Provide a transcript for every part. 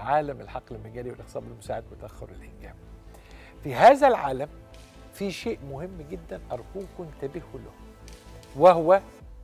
عالم الحقل المجاري والاخصاب المساعد وتاخر الانجاب. في هذا العالم في شيء مهم جدا ارجوكم انتبهوا له وهو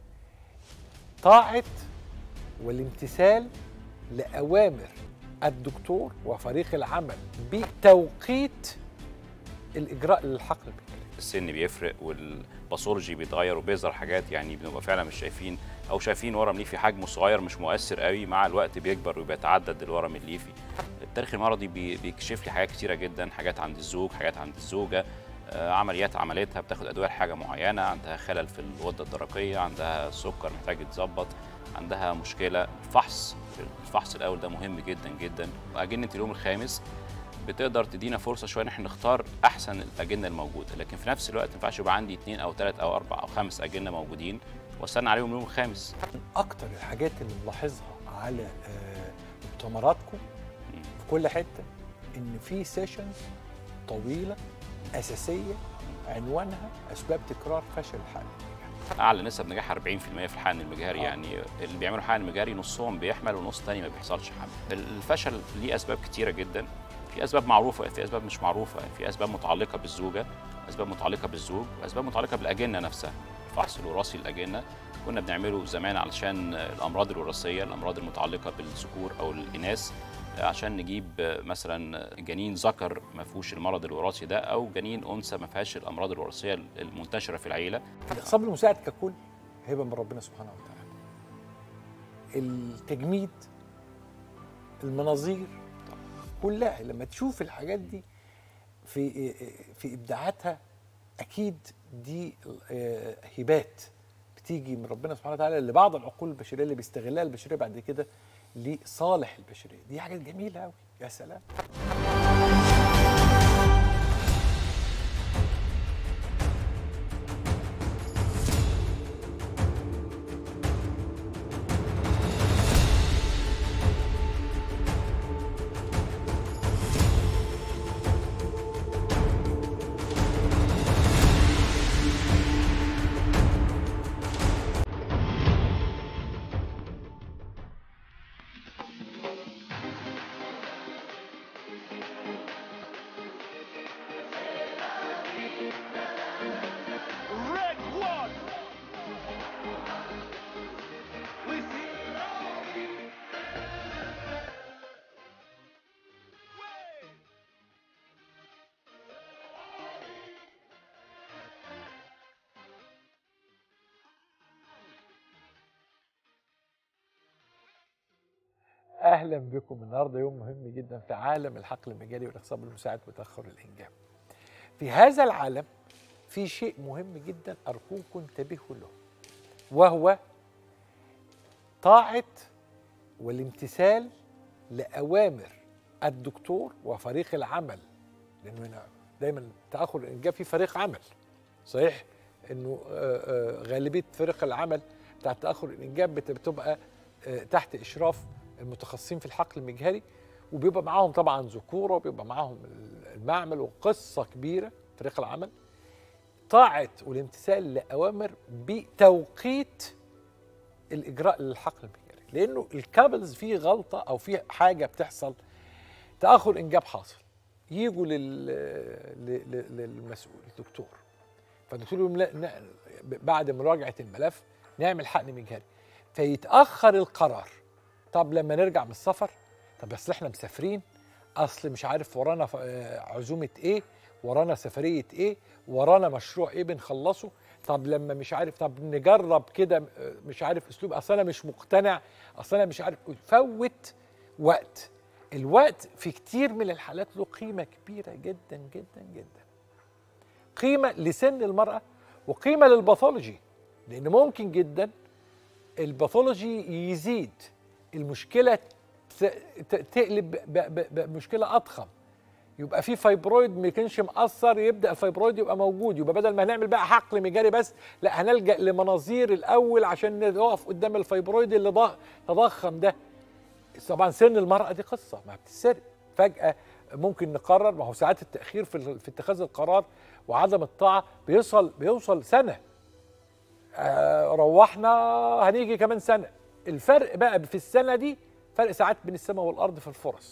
طاعه والامتثال لاوامر الدكتور وفريق العمل بتوقيت الاجراء للحقل المجاري. السن بيفرق والباثولوجي بيتغير وبيظهر حاجات يعني بنبقى فعلا مش شايفين او شايفين ورم ليفي حجمه صغير مش مؤثر قوي مع الوقت بيكبر وبيتعدد الورم الليفي التاريخ المرضي بي- بيكشف لي حاجات كتيره جدا حاجات عند الزوج حاجات عند الزوجه آه، عمليات عملتها بتاخد ادويه لحاجه معينه عندها خلل في الغده الدرقيه عندها سكر محتاج يتظبط عندها مشكله الفحص الفحص الاول ده مهم جدا جدا اجنه اليوم الخامس بتقدر تدينا فرصه شويه ان احنا نختار احسن الاجنه الموجوده لكن في نفس الوقت ما ينفعش يبقى عندي اثنين او ثلاث او اربع او خمس اجنه موجودين واستنى عليهم اليوم الخامس من اكتر الحاجات اللي نلاحظها على آه، مؤتمراتكم في كل حته ان في سيشنز طويله اساسيه عنوانها اسباب تكرار فشل الحقل اعلى نسب نجاح 40% في الحقن المجهري آه. يعني اللي بيعملوا حقن مجهري نصهم بيحمل ونص تاني ما بيحصلش حمل الفشل ليه اسباب كتيره جدا في اسباب معروفه في اسباب مش معروفه في اسباب متعلقه بالزوجه اسباب متعلقه بالزوج واسباب متعلقه بالاجنه نفسها الفحص الوراثي للاجنه كنا بنعمله زمان علشان الامراض الوراثيه الامراض المتعلقه بالذكور او الاناث عشان نجيب مثلا جنين ذكر ما فيهوش المرض الوراثي ده او جنين انثى ما فيهاش الامراض الوراثيه المنتشره في العيله الاخصاب المساعد ككل هبه من ربنا سبحانه وتعالى التجميد المناظير كلها لما تشوف الحاجات دي في في ابداعاتها اكيد دي آه، هبات بتيجي من ربنا سبحانه وتعالى لبعض العقول البشريه اللي بيستغلها البشريه بعد كده لصالح البشريه دي حاجات جميله قوي يا سلام Red one. We see. Way. اهلا بكم النهارده يوم مهم جدا في عالم الحقل المجاري والاخصاب المساعد وتاخر الانجاب. في هذا العالم في شيء مهم جدا ارجوكم انتبهوا له وهو طاعه والامتثال لاوامر الدكتور وفريق العمل لانه هنا دايما تاخر الانجاب في فريق عمل صحيح انه آه، آه، غالبيه فريق العمل بتاع تاخر الانجاب بت- بتبقى آه، تحت اشراف المتخصصين في الحقل المجهري وبيبقى معاهم طبعا ذكوره وبيبقى معاهم المعمل وقصه كبيره فريق العمل طاعه والامتثال لاوامر بتوقيت الاجراء للحقل المجهري لانه الكابلز فيه غلطه او في حاجه بتحصل تاخر انجاب حاصل يجوا لل... ل- ل- للمسؤول الدكتور فالدكتور يقول لا ن- بعد مراجعه الملف نعمل حقن مجهري فيتاخر القرار طب لما نرجع من السفر طب اصل احنا مسافرين اصل مش عارف ورانا ف- آه، عزومه ايه ورانا سفريه ايه ورانا مشروع ايه بنخلصه طب لما مش عارف طب نجرب كده آه، مش عارف اسلوب اصل انا مش مقتنع اصل انا مش عارف فوت وقت الوقت في كتير من الحالات له قيمه كبيره جدا جدا جدا قيمه لسن المراه وقيمه للباثولوجي لان ممكن جدا الباثولوجي يزيد المشكله ت- ت- تقلب ب- ب- بمشكله اضخم يبقى في فايبرويد ما كانش مأثر يبدا الفايبرويد يبقى موجود يبقى بدل ما هنعمل بقى حقل مجاري بس لا هنلجا لمناظير الاول عشان نقف قدام الفايبرويد اللي ضخ- تضخم ده طبعا سن المراه دي قصه ما بتتسرق فجاه ممكن نقرر ما هو ساعات التاخير في, ال- في اتخاذ القرار وعدم الطاعه بيوصل بيوصل سنه آه روحنا هنيجي كمان سنه الفرق بقى في السنه دي فرق ساعات بين السماء والارض في الفرص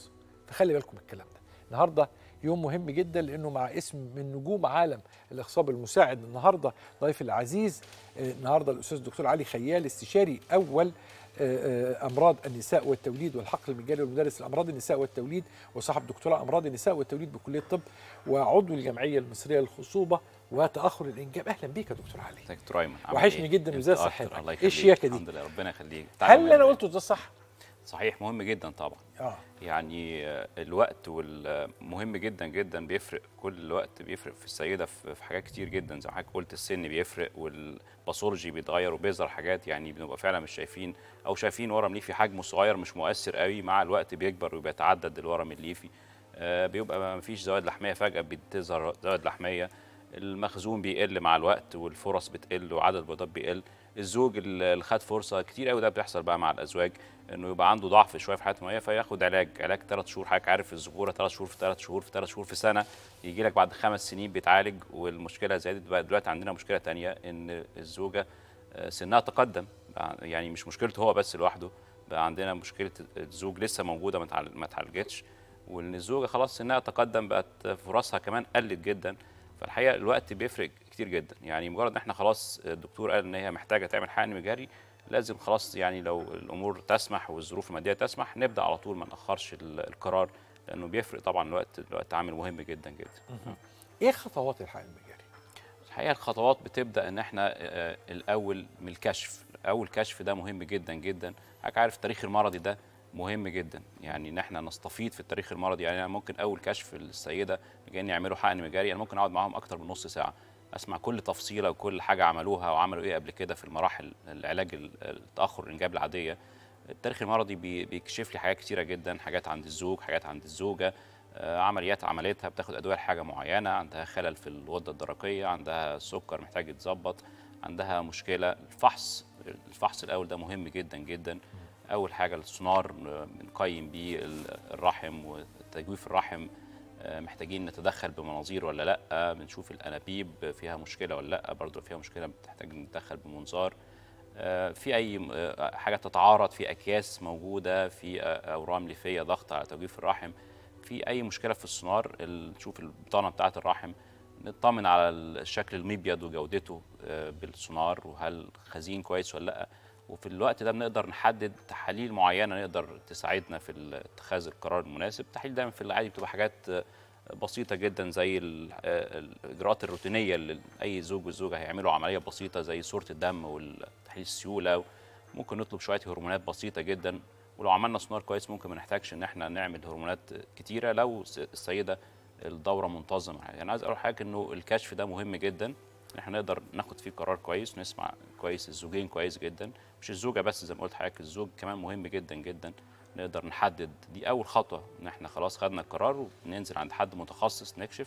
فخلي بالكم من الكلام ده النهارده يوم مهم جدا لانه مع اسم من نجوم عالم الاخصاب المساعد النهارده ضيف العزيز آه، النهارده الاستاذ الدكتور علي خيال استشاري اول آه، آه، امراض النساء والتوليد والحقل المجاري والمدرس لامراض النساء والتوليد وصاحب دكتوراه امراض النساء والتوليد بكليه الطب وعضو الجمعيه المصريه للخصوبه وتاخر الانجاب اهلا بيك يا دكتور علي دكتور ايمن عامل وحشني إيه؟ جدا أنت وإزاي أكتر، صحتك؟ الله إيه يخليك الشياكة دي؟ الحمد لله ربنا يخليك هل اللي انا قلته ده صح؟ صحيح مهم جدا طبعا اه يعني آه، الوقت والمهم جدا جدا بيفرق كل وقت بيفرق في السيده في في حاجات كتير جدا زي ما حضرتك قلت السن بيفرق والباثولوجي بيتغير وبيظهر حاجات يعني بنبقى فعلا مش شايفين او شايفين ورم ليفي حجمه صغير مش مؤثر قوي مع الوقت بيكبر وبيتعدد الورم الليفي آه، بيبقى ما فيش زوائد لحميه فجاه بتظهر زوائد لحميه المخزون بيقل مع الوقت والفرص بتقل وعدد البيضات بيقل الزوج اللي خد فرصه كتير قوي ده بتحصل بقى مع الازواج انه يبقى عنده ضعف شويه في حياته المائيه فياخد علاج علاج ثلاث شهور حضرتك عارف الذكوره ثلاث شهور في ثلاث شهور في ثلاث شهور في سنه يجي لك بعد خمس سنين بيتعالج والمشكله زادت بقى دلوقتي عندنا مشكله تانية ان الزوجه آه، سنها تقدم بقى يعني مش مشكلته هو بس لوحده بقى عندنا مشكله الزوج لسه موجوده ما اتعال- ما اتعالجتش وان الزوجه خلاص سنها تقدم بقت فرصها كمان قلت جدا فالحقيقه الوقت بيفرق كتير جدا يعني مجرد ان احنا خلاص الدكتور قال ان هي محتاجه تعمل حقن مجاري لازم خلاص يعني لو الامور تسمح والظروف الماديه تسمح نبدا على طول ما ناخرش ال- القرار لانه بيفرق طبعا الوقت الوقت عامل مهم جدا جدا ايه خطوات الحقن المجاري؟ الحقيقه الخطوات بتبدا ان احنا آه، الاول من الكشف اول كشف ده مهم جدا جدا حضرتك عارف التاريخ المرضي ده مهم جدا يعني ان احنا نستفيض في التاريخ المرضي يعني انا ممكن اول كشف السيده جايين يعملوا حقن مجاري انا ممكن اقعد معاهم اكتر من نص ساعه اسمع كل تفصيله وكل حاجه عملوها وعملوا ايه قبل كده في المراحل العلاج ال- التاخر الانجاب العاديه التاريخ المرضي بي- بيكشف لي حاجات كتيره جدا حاجات عند الزوج حاجات عند الزوجه آه، عمليات عملتها بتاخد ادويه لحاجه معينه عندها خلل في الغده الدرقيه عندها سكر محتاج يتظبط عندها مشكله الفحص الفحص الاول ده مهم جدا جدا اول حاجه السونار آه، بنقيم بيه ال- الرحم وتجويف الرحم آه، محتاجين نتدخل بمناظير ولا لا بنشوف الانابيب فيها مشكله ولا لا برضه فيها مشكله بتحتاج نتدخل بمنظار آه، في اي آه، حاجه تتعارض في اكياس موجوده في آه، اورام ليفيه ضغط على تجويف الرحم في اي مشكله في السونار ال- نشوف البطانه بتاعه الرحم نطمن على الشكل المبيض وجودته آه، بالسونار وهل خزين كويس ولا لا وفي الوقت ده بنقدر نحدد تحاليل معينه نقدر تساعدنا في اتخاذ القرار المناسب التحاليل دايما في العادي بتبقى حاجات آه، بسيطه جدا زي ال- آه، الاجراءات الروتينيه اللي اي زوج والزوجه هيعملوا عمليه بسيطه زي صوره الدم وتحليل السيوله ممكن نطلب شويه هرمونات بسيطه جدا ولو عملنا سونار كويس ممكن ما نحتاجش ان احنا نعمل هرمونات كتيره لو س- السيده الدوره منتظمه يعني عايز اقول حاجه انه الكشف ده مهم جدا ان احنا نقدر ناخد فيه قرار كويس ونسمع كويس الزوجين كويس جدا مش الزوجه بس زي ما قلت حضرتك الزوج كمان مهم جدا جدا نقدر نحدد دي اول خطوه ان احنا خلاص خدنا القرار وننزل عند حد متخصص نكشف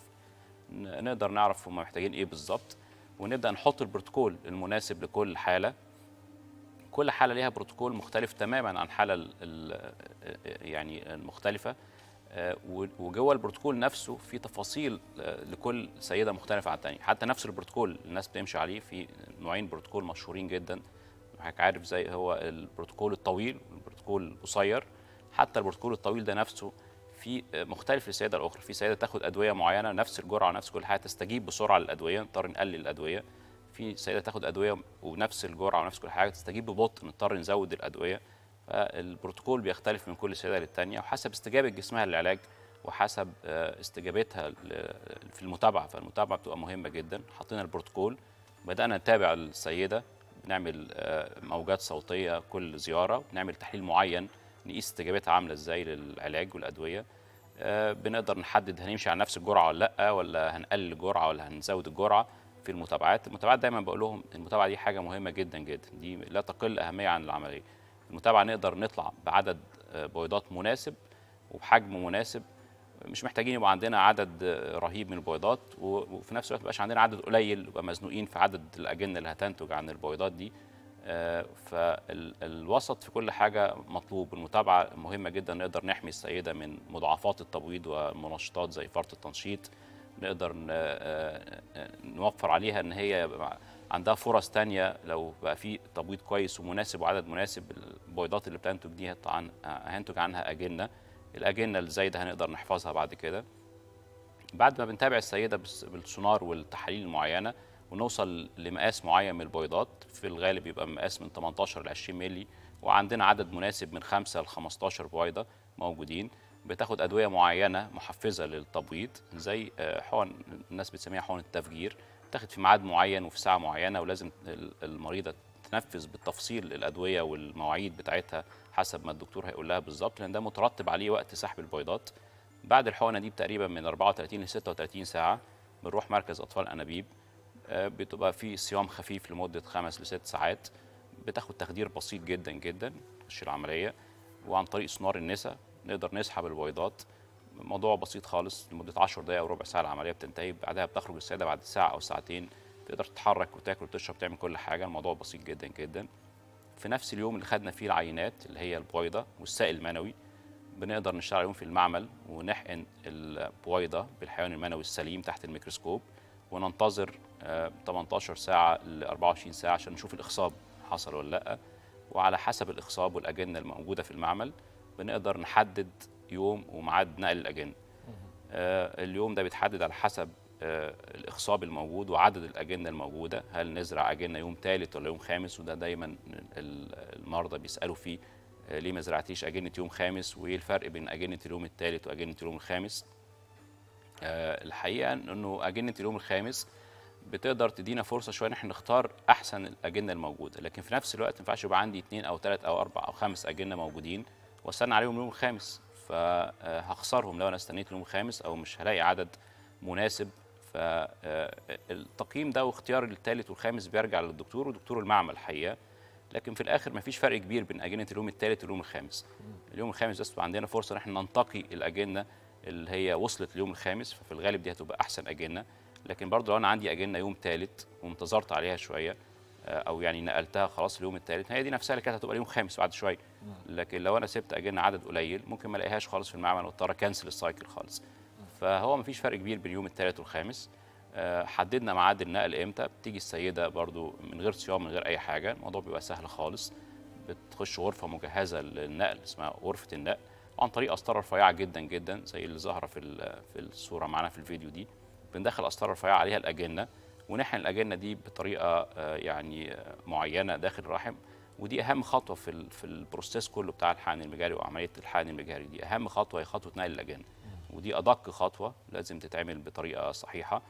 ن- نقدر نعرف هم محتاجين ايه بالظبط ونبدا نحط البروتوكول المناسب لكل حاله كل حاله ليها بروتوكول مختلف تماما عن حاله ال- ال- يعني المختلفه آه، و- وجوه البروتوكول نفسه في تفاصيل آه، لكل سيده مختلفه عن الثانيه حتى نفس البروتوكول الناس بتمشي عليه في نوعين بروتوكول مشهورين جدا حضرتك عارف زي هو البروتوكول الطويل والبروتوكول القصير حتى البروتوكول الطويل ده نفسه في آه، مختلف للسيده الاخرى في سيده تاخد ادويه معينه نفس الجرعه ونفس كل حاجه تستجيب بسرعه للادويه نضطر نقلل الادويه في سيده تاخد ادويه ونفس الجرعه ونفس كل حاجه تستجيب ببطء نضطر نزود الادويه فالبروتوكول بيختلف من كل سيده للتانيه وحسب استجابه جسمها للعلاج وحسب آه، استجابتها ل- في المتابعه فالمتابعه بتبقى مهمه جدا حطينا البروتوكول بدانا نتابع السيده بنعمل آه، موجات صوتيه كل زياره بنعمل تحليل معين نقيس استجابتها عامله ازاي للعلاج والادويه آه، بنقدر نحدد هنمشي على نفس الجرعه ولا لا ولا هنقلل الجرعه ولا هنزود الجرعه في المتابعات المتابعات دايما بقول لهم المتابعه دي حاجه مهمه جدا جدا دي لا تقل اهميه عن العمليه المتابعه نقدر نطلع بعدد آه، بويضات مناسب وبحجم مناسب مش محتاجين يبقى عندنا عدد آه، رهيب من البويضات و- وفي نفس الوقت مبقاش عندنا عدد قليل يبقى مزنوقين في عدد الاجنه اللي هتنتج عن البويضات دي فالوسط في كل حاجه مطلوب المتابعه مهمه جدا نقدر نحمي السيده من مضاعفات التبويض ومنشطات زي فرط التنشيط نقدر ن- آه، آه، نوفر عليها ان هي يبقى عندها فرص تانية لو بقى في تبويض كويس ومناسب وعدد مناسب البويضات اللي بتنتج دي هيطلع عن- هينتج عنها اجنه الاجنه الزايده هنقدر نحفظها بعد كده بعد ما بنتابع السيده بس- بالسونار والتحاليل المعينه ونوصل لمقاس معين من البويضات في الغالب يبقى مقاس من 18 ل 20 مللي وعندنا عدد مناسب من 5 ل 15 بويضه موجودين بتاخد ادويه معينه محفزه للتبويض زي آه، حقن الناس بتسميها حقن التفجير تاخد في ميعاد معين وفي ساعه معينه ولازم ال- المريضه تنفذ بالتفصيل الادويه والمواعيد بتاعتها حسب ما الدكتور هيقول لها بالظبط لان ده مترتب عليه وقت سحب البويضات بعد الحقنه دي تقريبا من 34 ل 36 ساعه بنروح مركز اطفال انابيب آه، بتبقى في صيام خفيف لمده خمس لست ساعات بتاخد تخدير بسيط جدا جدا تخش العمليه وعن طريق سونار النسا نقدر نسحب البويضات موضوع بسيط خالص لمده 10 دقائق او ربع ساعه العمليه بتنتهي بعدها بتخرج السيده بعد ساعه او ساعتين تقدر تتحرك وتاكل وتشرب تعمل كل حاجه الموضوع بسيط جدا جدا في نفس اليوم اللي خدنا فيه العينات اللي هي البويضه والسائل المنوي بنقدر نشتغل عليهم في المعمل ونحقن البويضه بالحيوان المنوي السليم تحت الميكروسكوب وننتظر آه، 18 ساعه ل 24 ساعه عشان نشوف الاخصاب حصل ولا لا وعلى حسب الاخصاب والاجنه الموجوده في المعمل بنقدر نحدد يوم وميعاد نقل الاجنه آه، اليوم ده بيتحدد على حسب آه، الاخصاب الموجود وعدد الاجنه الموجوده هل نزرع اجنه يوم ثالث ولا يوم خامس وده دايما ال- المرضى بيسالوا فيه آه، ليه ما زرعتيش اجنه يوم خامس وايه الفرق بين اجنه اليوم الثالث واجنه اليوم الخامس آه، الحقيقه انه اجنه اليوم الخامس بتقدر تدينا فرصه شويه ان احنا نختار احسن الاجنه الموجوده لكن في نفس الوقت ما ينفعش يبقى عندي اثنين او ثلاث او اربع او خمس اجنه موجودين واستنى عليهم اليوم الخامس فهخسرهم لو انا استنيت اليوم الخامس او مش هلاقي عدد مناسب فالتقييم ده واختيار الثالث والخامس بيرجع للدكتور ودكتور المعمل الحقيقه لكن في الاخر مفيش فرق كبير بين اجنه اليوم الثالث واليوم الخامس اليوم الخامس بس بيبقى عندنا فرصه ان احنا ننتقي الاجنه اللي هي وصلت اليوم الخامس ففي الغالب دي هتبقى احسن اجنه لكن برضه لو انا عندي اجنه يوم ثالث وانتظرت عليها شويه آه، او يعني نقلتها خلاص اليوم الثالث هي دي نفسها اللي كانت هتبقى اليوم الخامس بعد شويه لكن لو انا سبت اجنه عدد قليل ممكن ما الاقيهاش خالص في المعمل واضطر اكنسل السايكل خالص فهو مفيش فرق كبير بين اليوم الثالث والخامس آه، حددنا ميعاد النقل امتى بتيجي السيده برضو من غير صيام من غير اي حاجه الموضوع بيبقى سهل خالص بتخش غرفه مجهزه للنقل اسمها غرفه النقل عن طريق قسطره رفيعه جدا جدا زي اللي ظاهره في ال- في الصوره معانا في الفيديو دي بندخل قسطره رفيعه عليها الاجنه ونحن الاجنه دي بطريقه آه، يعني آه، معينه داخل الرحم ودي اهم خطوه في ال- في البروسيس كله بتاع الحقن المجاري وعمليه الحقن المجاري دي اهم خطوه هي خطوه نقل الاجنه ودي ادق خطوه لازم تتعمل بطريقه صحيحه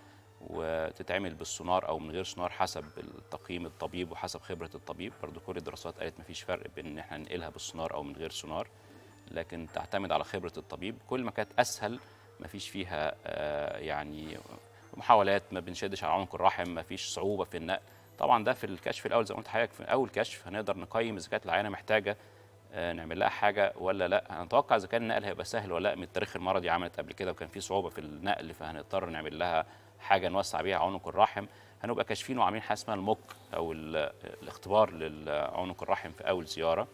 وتتعمل بالسونار او من غير سونار حسب التقييم الطبيب وحسب خبره الطبيب برضو كل الدراسات قالت مفيش فرق بين ان احنا ننقلها بالسونار او من غير سونار لكن تعتمد على خبره الطبيب كل ما كانت اسهل مفيش فيها آه، يعني محاولات ما بنشدش على عنق الرحم مفيش صعوبه في النقل طبعا ده في الكشف الاول زي ما قلت لحضرتك في اول كشف هنقدر نقيم اذا كانت العينه محتاجه آه، نعمل لها حاجه ولا لا هنتوقع اذا كان النقل هيبقى سهل ولا لا من التاريخ المرضي عملت قبل كده وكان في صعوبه في النقل فهنضطر نعمل لها حاجه نوسع بيها عنق الرحم هنبقى كاشفين وعاملين حاجه اسمها الموك او ال- الاختبار لعنق الرحم في اول زياره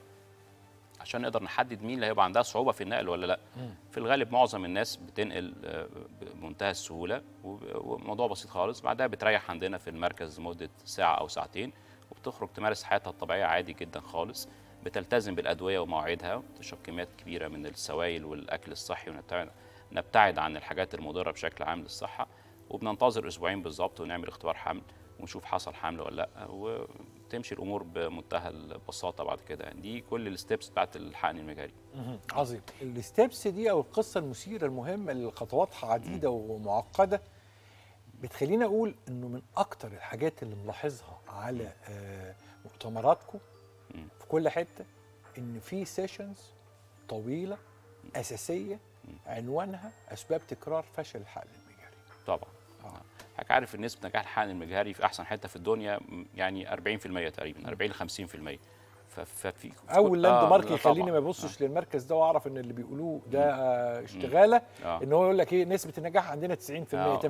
عشان نقدر نحدد مين اللي هيبقى عندها صعوبه في النقل ولا لا في الغالب معظم الناس بتنقل آه، بمنتهى السهوله وب- وموضوع بسيط خالص بعدها بتريح عندنا في المركز لمده ساعه او ساعتين وبتخرج تمارس حياتها الطبيعيه عادي جدا خالص بتلتزم بالادويه ومواعيدها وتشرب كميات كبيره من السوائل والاكل الصحي ونبتعد نبتعد عن الحاجات المضره بشكل عام للصحه وبننتظر اسبوعين بالظبط ونعمل اختبار حمل ونشوف حصل حمل ولا لا وتمشي الامور بمنتهى البساطه بعد كده يعني دي كل الستبس بتاعت الحقن المجاري مهم. عظيم الستبس دي او القصه المثيره المهمه اللي خطواتها عديده ومعقده بتخليني اقول انه من اكتر الحاجات اللي ملاحظها على آه، مؤتمراتكم مم. في كل حته ان في سيشنز طويله اساسيه عنوانها اسباب تكرار فشل الحقن المجاري طبعا آه. حضرتك عارف ان نسبه نجاح الحقن المجهري في احسن حته في الدنيا م- يعني 40% تقريبا 40 ل 50% ف- ففي اول لاند آه، مارك لا يخليني طبعاً. ما ابصش للمركز ده واعرف ان اللي بيقولوه ده آه، اشتغاله آه. ان هو يقول لك ايه نسبه النجاح عندنا 90% 80% آه،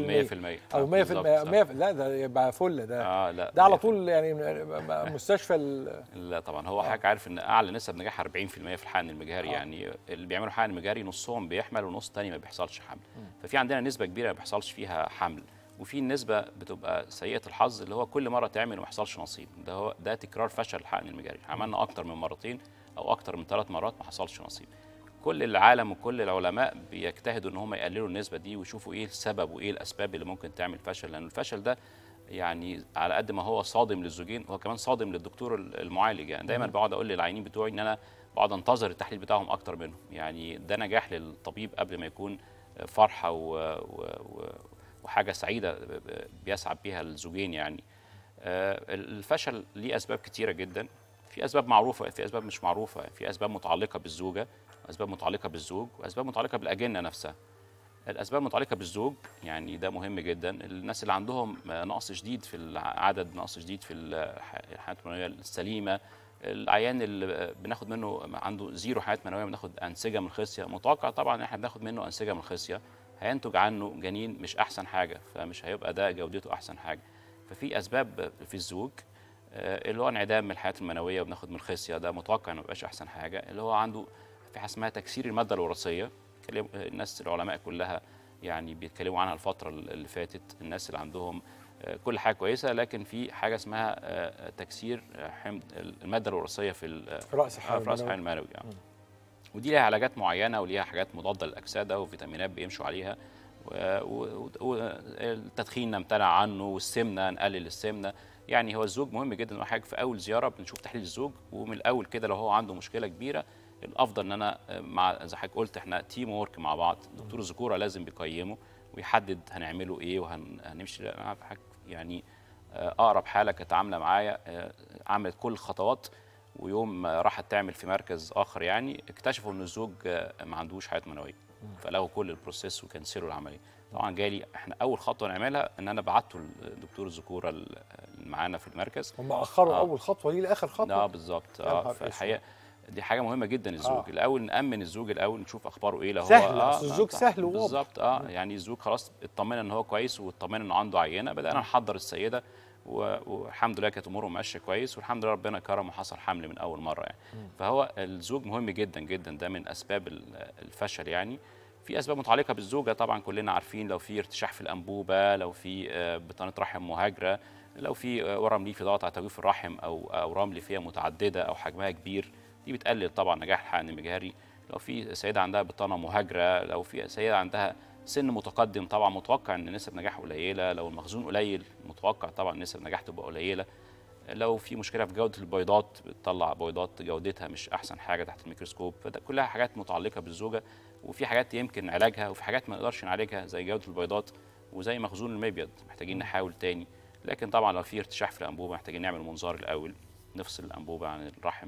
100% او 100% بالظبط، 100 لا ده يبقى فل ده اه لا ده على 100%. طول يعني مستشفى ال- لا طبعا هو حضرتك عارف ان اعلى نسب نجاح 40% في الحقن المجهري آه. يعني اللي بيعملوا حقن مجهري نصهم بيحمل ونص تاني ما بيحصلش حمل ففي عندنا نسبه كبيره ما بيحصلش فيها حمل وفي نسبه بتبقى سيئه الحظ اللي هو كل مره تعمل وما يحصلش نصيب ده هو ده تكرار فشل الحقن المجهري عملنا اكتر من مرتين او اكتر من ثلاث مرات ما حصلش نصيب كل العالم وكل العلماء بيجتهدوا ان هم يقللوا النسبه دي ويشوفوا ايه السبب وايه الاسباب اللي ممكن تعمل فشل لان الفشل ده يعني على قد ما هو صادم للزوجين هو كمان صادم للدكتور المعالج يعني دايما بقعد اقول للعيانين بتوعي ان انا بقعد انتظر التحليل بتاعهم اكتر منهم يعني ده نجاح للطبيب قبل ما يكون فرحه و... و... و... وحاجه سعيده بيسعد بيها الزوجين يعني آه، الفشل ليه اسباب كتيره جدا في اسباب معروفه في اسباب مش معروفه في اسباب متعلقه بالزوجه اسباب متعلقه بالزوج واسباب متعلقه بالاجنه نفسها الاسباب المتعلقه بالزوج يعني ده مهم جدا الناس اللي عندهم نقص شديد في العدد نقص شديد في الح- الحياه المنويه السليمه العيان اللي بناخد منه عنده زيرو حياه منويه بناخد انسجه من الخصيه متوقع طبعا ان احنا بناخد منه انسجه من الخصيه هينتج عنه جنين مش احسن حاجه فمش هيبقى ده جودته احسن حاجه ففي اسباب في الزوج آه، اللي هو انعدام من الحياه المنويه وبناخد من الخصيه ده متوقع انه ما يبقاش احسن حاجه اللي هو عنده في حاجه اسمها تكسير الماده الوراثيه كلم- الناس العلماء كلها يعني بيتكلموا عنها الفتره اللي فاتت الناس اللي عندهم آه، كل حاجه كويسه لكن في حاجه اسمها آه، تكسير آه، حمض الماده الوراثيه في ال- في راس الحياه في راس الحياه المنوية. المنوي يعني. ودي ليها علاجات معينه وليها حاجات مضاده للاكسده وفيتامينات بيمشوا عليها والتدخين نمتنع عنه والسمنه نقلل السمنه يعني هو الزوج مهم جدا إنه حاجه في اول زياره بنشوف تحليل الزوج ومن الاول كده لو هو عنده مشكله كبيره الافضل ان انا مع زي حضرتك قلت احنا تيم وورك مع بعض دكتور الذكوره لازم بيقيمه ويحدد هنعمله ايه وهنمشي يعني آه، اقرب حاله كانت عامله معايا آه، عملت كل الخطوات ويوم ما راحت تعمل في مركز اخر يعني اكتشفوا ان الزوج آه، ما عندوش حياه منويه فلغوا كل البروسيس وكنسلوا العمليه طبعا جالي احنا اول خطوه نعملها ان انا بعته لدكتور الذكوره اللي معانا في المركز هم اخروا آه. اول خطوه دي لاخر اه خطوه بالظبط يا نهار اه فالحقيقه دي حاجه مهمه جدا الزوج آه. آه. الاول نامن الزوج الاول نشوف اخباره ايه لو هو سهل، آه أصل الزوج آه، سهل وواضح. بالظبط اه يعني الزوج خلاص اطمن ان هو كويس واطمن انه عنده عينه بدانا نحضر السيده و- والحمد لله كانت اموره ماشيه كويس والحمد لله ربنا كرم وحصل حمل من اول مره يعني فهو الزوج مهم جدا جدا ده من اسباب ال- الفشل يعني في اسباب متعلقه بالزوجه طبعا كلنا عارفين لو في ارتشاح في الانبوبه لو في آه، بطانه رحم مهاجره لو في آه، ورم ليفي ضغط على تجويف الرحم او اورام ليفيه متعدده او حجمها كبير دي بتقلل طبعا نجاح الحقن المجهري لو في سيده عندها بطانه مهاجره لو في سيده عندها سن متقدم طبعا متوقع ان نسب نجاح قليله لو المخزون قليل متوقع طبعا نسب نجاح تبقى قليله لو في مشكله في جوده البيضات بتطلع بيضات جودتها مش احسن حاجه تحت الميكروسكوب فده كلها حاجات متعلقه بالزوجه وفي حاجات يمكن علاجها وفي حاجات ما نقدرش نعالجها زي جوده البيضات وزي مخزون المبيض محتاجين نحاول تاني لكن طبعا لو في ارتشاح في الانبوبه محتاجين نعمل منظار الاول نفصل الانبوبه عن الرحم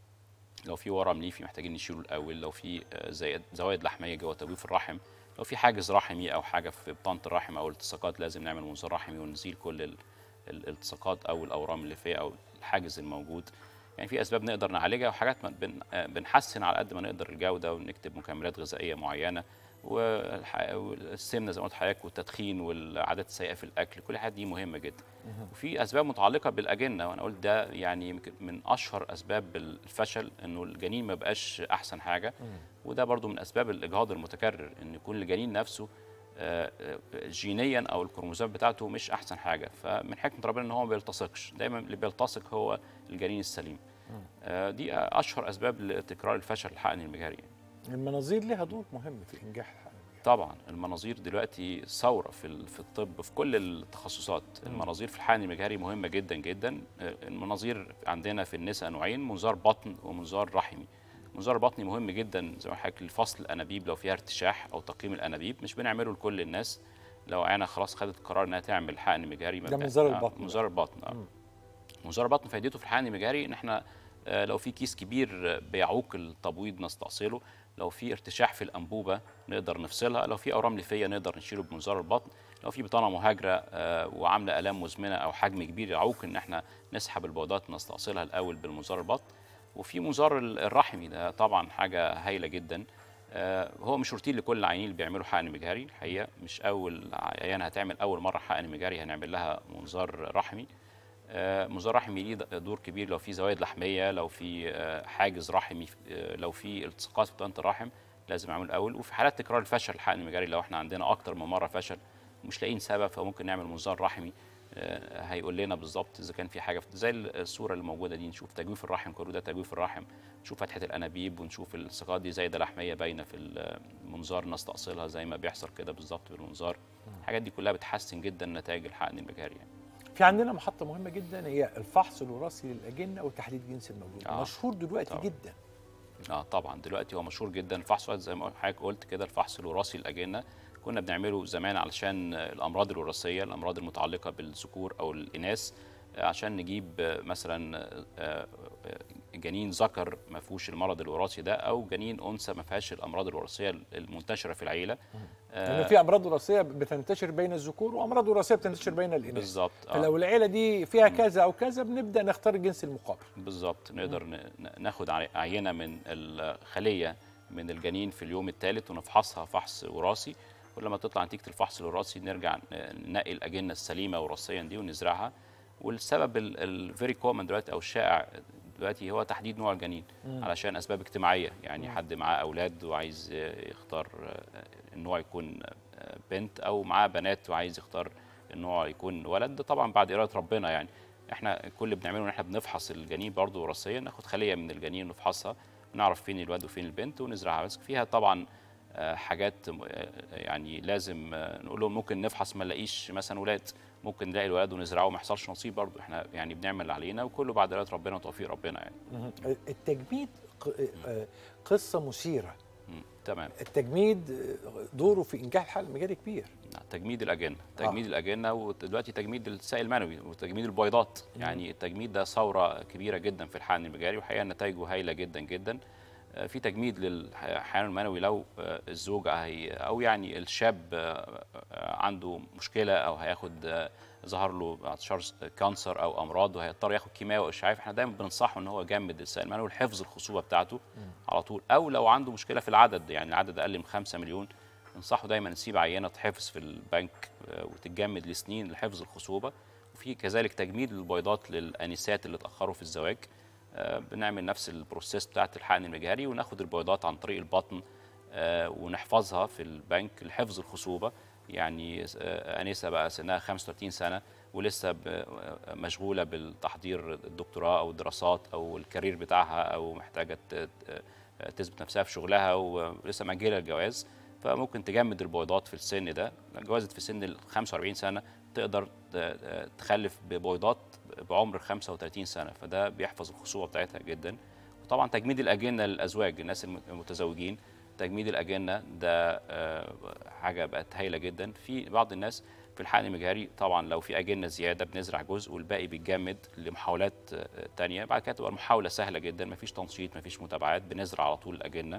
لو في ورم ليفي محتاجين نشيله الاول لو في آه، زي زوايد لحميه جوه تجويف الرحم لو في حاجز رحمي او حاجه في بطانه الرحم او التصاقات لازم نعمل منظار رحمي ونزيل كل ال- ال- الالتصاقات او الاورام اللي فيها او الحاجز الموجود يعني في اسباب نقدر نعالجها وحاجات ما بن آه، بنحسن على قد ما نقدر الجوده ونكتب مكملات غذائيه معينه والح- والسمنه زي ما قلت لحضرتك والتدخين والعادات السيئه في الاكل كل الحاجات دي مهمه جدا وفي اسباب متعلقه بالاجنه وانا قلت ده يعني يمكن من اشهر اسباب الفشل انه الجنين ما بقاش احسن حاجه وده برضو من اسباب الاجهاض المتكرر ان يكون الجنين نفسه آه، آه، جينيا او الكروموسوم بتاعته مش احسن حاجه فمن حكمه ربنا ان هو ما بيلتصقش دايما اللي بيلتصق هو الجنين السليم آه، دي اشهر اسباب لتكرار الفشل الحقني المجهري المناظير لها دور مهم في انجاح الحقن المجهري. طبعا المناظير دلوقتي ثوره في ال- في الطب في كل التخصصات المناظير في الحقن المجهري مهمه جدا جدا آه، المناظير عندنا في النساء نوعين منظار بطن ومنظار رحمي منظار بطني مهم جدا زي ما حضرتك لفصل الانابيب لو فيها ارتشاح او تقييم الانابيب مش بنعمله لكل الناس لو عينه خلاص خدت قرار انها تعمل حقن مجهري ما ده بقى- منظار آه، البطن منظار البطن اه منظار البطن فائدته في الحقن المجهري ان احنا آه، لو في كيس كبير آه، بيعوق التبويض نستأصله لو في ارتشاح في الانبوبه نقدر نفصلها لو في اورام ليفيه نقدر نشيله بمنظار البطن لو في بطانه مهاجره آه، وعامله الام مزمنه او حجم كبير يعوق ان احنا نسحب البويضات نستأصلها الاول بالمنظار البطن وفي منظار ال- الرحمي ده طبعا حاجه هايله جدا آه، هو مش روتين لكل العيانين اللي بيعملوا حقن مجهري الحقيقه مش اول عيان هتعمل اول مره حقن مجهري هنعمل لها منظار رحمي آه، منظار رحمي ليه د- دور كبير لو في زوايد لحميه لو في آه، حاجز رحمي آه، لو في التصاقات في بطانه الرحم لازم نعمل الاول وفي حالات تكرار الفشل الحقن المجاري لو احنا عندنا اكتر من مره فشل ومش لاقيين سبب فممكن نعمل منظار رحمي آه، هيقول لنا بالظبط اذا كان في حاجه زي الصوره اللي موجوده دي نشوف تجويف الرحم كله ده تجويف الرحم نشوف فتحه الانابيب ونشوف الثقات دي زايده لحميه باينه في المنظار نستأصلها زي ما بيحصل كده بالظبط بالمنظار الحاجات دي كلها بتحسن جدا نتائج الحقن المجهري يعني. في عندنا محطه مهمه جدا هي الفحص الوراثي للاجنه وتحديد جنس المولود آه. مشهور دلوقتي طبعا. جدا اه طبعا دلوقتي هو مشهور جدا الفحص زي ما حضرتك قلت كده الفحص الوراثي للاجنه كنا بنعمله زمان علشان الامراض الوراثيه الامراض المتعلقه بالذكور او الاناث آه، عشان نجيب آه، مثلا آه، آه، جنين ذكر ما فيهوش المرض الوراثي ده او جنين انثى ما فيهاش الامراض الوراثيه المنتشره في العيله لان في امراض وراثيه بتنتشر بين الذكور وامراض وراثيه بتنتشر بين الاناث بالظبط فلو العيله دي فيها كذا او كذا بنبدا نختار الجنس المقابل بالظبط نقدر ن- ن- ناخد عي- عينه من الخليه من الجنين في اليوم الثالث ونفحصها فحص وراثي ولما تطلع نتيجه الفحص الوراثي نرجع ن- ننقي الاجنه السليمه وراثيا دي ونزرعها والسبب الفيري كومن دلوقتي او الشائع دلوقتي هو تحديد نوع الجنين علشان اسباب اجتماعيه يعني حد معاه اولاد وعايز يختار النوع يكون بنت او معاه بنات وعايز يختار النوع يكون ولد ده طبعا بعد اراده ربنا يعني احنا كل اللي بنعمله ان احنا بنفحص الجنين برضه وراثيا ناخد خليه من الجنين ونفحصها ونعرف فين الولد وفين البنت ونزرعها بس فيها طبعا آه، حاجات آه، يعني لازم آه، نقول لهم ممكن نفحص ما نلاقيش مثلا ولاد ممكن نلاقي الولد ونزرعه وما يحصلش نصيب برضه احنا يعني بنعمل اللي علينا وكله بعد اراده ربنا وتوفيق ربنا يعني التجميد ق- آه، قصه مثيره مم. تمام التجميد آه، دوره في انجاح الحل المجالي كبير تجميد الاجنه تجميد الاجنه ودلوقتي تجميد السائل المنوي وتجميد البويضات يعني التجميد ده ثوره كبيره جدا في الحقن المجاري وحقيقه نتائجه هايله جدا جدا آه، في تجميد للحيوان المنوي لو آه، الزوج هي او يعني الشاب آه، آه، عنده مشكله او هياخد آه، ظهر له بعد شهر كانسر او امراض وهيضطر ياخد كيماوي واشعاعي فاحنا دايما بننصحه ان هو يجمد السائل المنوي لحفظ الخصوبه بتاعته على طول او لو عنده مشكله في العدد يعني العدد اقل من 5 مليون ننصحه دايما نسيب عينه تحفظ في البنك آه، وتتجمد لسنين لحفظ الخصوبه وفي كذلك تجميد البيضات للانسات اللي اتاخروا في الزواج آه، بنعمل نفس البروسيس بتاعت الحقن المجهري وناخد البيضات عن طريق البطن آه، ونحفظها في البنك لحفظ الخصوبه يعني آه، انسه بقى سنها 35 سنه ولسه ب- آه، مشغوله بالتحضير الدكتوراه او الدراسات او الكارير بتاعها او محتاجه ت- آه، تثبت نفسها في شغلها ولسه مأجله الجواز فممكن تجمد البويضات في السن ده جوازت في سن ال 45 سنه تقدر ت- تخلف ببويضات بعمر 35 سنه فده بيحفظ الخصوبه بتاعتها جدا وطبعا تجميد الاجنه للازواج الناس الم- المتزوجين تجميد الاجنه ده آه، حاجه بقت هايله جدا في بعض الناس في الحقن المجهري طبعا لو في اجنه زياده بنزرع جزء والباقي بيتجمد لمحاولات آه، تانية بعد كده تبقى المحاوله سهله جدا مفيش تنشيط مفيش متابعات بنزرع على طول الاجنه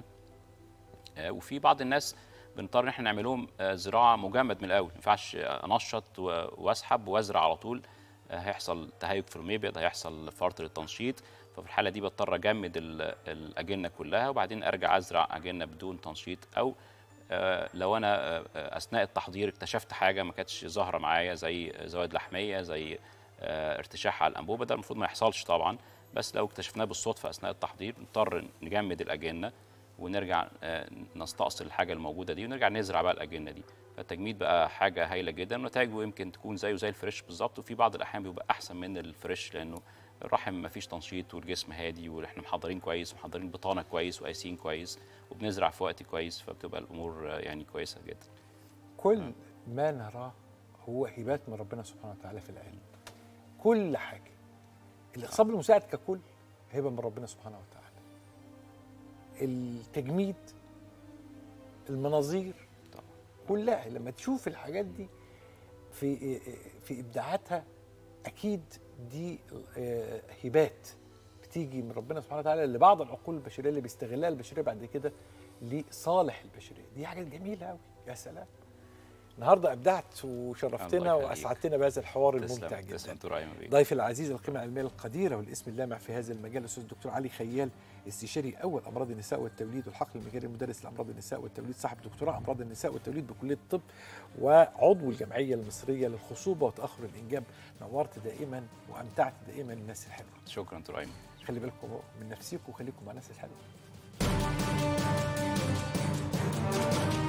آه، وفي بعض الناس بنضطر ان احنا نعمل لهم آه، زراعه مجمد من الاول ما ينفعش آه، انشط و- واسحب وازرع على طول آه، هيحصل تهيج في المبيض هيحصل فرط للتنشيط ففي الحاله دي بضطر اجمد ال- الاجنه كلها وبعدين ارجع ازرع اجنه بدون تنشيط او آه، لو انا آه، آه، اثناء التحضير اكتشفت حاجه ما كانتش ظاهره معايا زي زوائد لحميه زي آه، ارتشاح على الانبوبه ده المفروض ما يحصلش طبعا بس لو اكتشفناه بالصدفه اثناء التحضير نضطر نجمد الاجنه ونرجع آه، نستأصل الحاجه الموجوده دي ونرجع نزرع بقى الاجنه دي فالتجميد بقى حاجه هايله جدا ونتائجه يمكن تكون زيه زي الفريش بالظبط وفي بعض الاحيان بيبقى احسن من الفريش لانه الرحم ما فيش تنشيط والجسم هادي واحنا محضرين كويس ومحضرين بطانه كويس وقايسين كويس وبنزرع في وقت كويس فبتبقى الامور آه، يعني كويسه جدا كل ما نراه هو هبات من ربنا سبحانه وتعالى في العلم كل حاجه الاخصاب المساعد ككل هبه من ربنا سبحانه وتعالى التجميد المناظير طبعا. كلها لما تشوف الحاجات دي في في ابداعاتها اكيد دي آه، هبات بتيجي من ربنا سبحانه وتعالى لبعض العقول البشريه اللي بيستغلها البشريه بعد كده لصالح البشريه دي حاجات جميله قوي يا سلام النهارده ابدعت وشرفتنا الله يخليك. واسعدتنا بهذا الحوار تسلم الممتع تسلم جدا دكتور ايمن بيه ضيفي العزيز القيمة العلمية القديرة والاسم اللامع في هذا المجال الأستاذ الدكتور علي خيال استشاري أول أمراض النساء والتوليد والحقل المجاري المدرس لأمراض النساء والتوليد صاحب دكتوراه أمراض النساء والتوليد بكلية الطب وعضو الجمعية المصرية للخصوبة وتأخر الإنجاب نورت دائما وأمتعت دائما الناس الحلوة شكرا دكتور ايمن خلي بالكم من نفسكم وخليكم مع الناس الحلوة